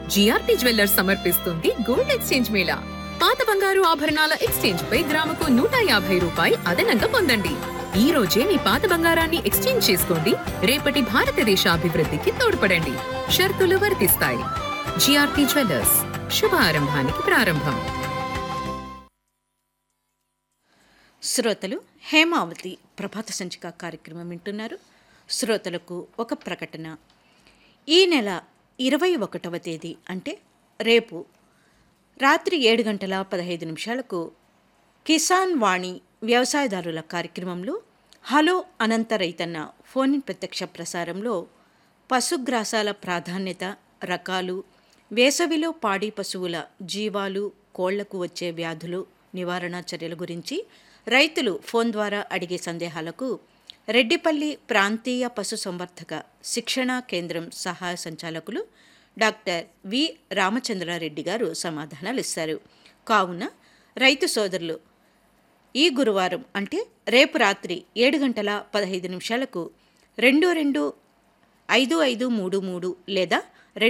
GRP jewellers సమర్పిస్తుంది gold exchange mela పాత బంగారు ఆభరణాల ఎక్స్చేంజ్ పై గ్రాముకు నూట యాభై రూపాయి అదనంగా పొందండి ఈ రోజే మీ పాత బంగారాన్ని ఎక్స్చేంజ్ చేసుకోండి రేపటి భారతదేశ అభివృద్ధికి తోడ్పడండి షరతులు వర్తిస్తాయి జిఆర్పి జ్యువెల్లర్స్ శుభారంభానికి ప్రారంభం శ్రోతలు హేమావతి ప్రభాత సంచిక కార్యక్రమం వింటున్నారు శ్రోతలకు ఒక ప్రకటన ఈ నెల ఇరవై ఒకటవ తేదీ అంటే రేపు రాత్రి ఏడు గంటల పదహైదు నిమిషాలకు కిసాన్ వాణి వ్యవసాయదారుల కార్యక్రమంలో హలో అనంత రైతన్న ఫోన్ ఇన్ ప్రత్యక్ష ప్రసారంలో పశుగ్రాసాల ప్రాధాన్యత రకాలు వేసవిలో పాడి పశువుల జీవాలు కోళ్లకు వచ్చే వ్యాధులు నివారణ చర్యల గురించి రైతులు ఫోన్ ద్వారా అడిగే సందేహాలకు రెడ్డిపల్లి ప్రాంతీయ పశు సంవర్ధక శిక్షణా కేంద్రం సహాయ సంచాలకులు డాక్టర్ వి రామచంద్రారెడ్డి గారు సమాధానాలు ఇస్తారు కావున రైతు సోదరులు ఈ గురువారం అంటే రేపు రాత్రి ఏడు గంటల పదహైదు నిమిషాలకు రెండు రెండు ఐదు ఐదు మూడు మూడు లేదా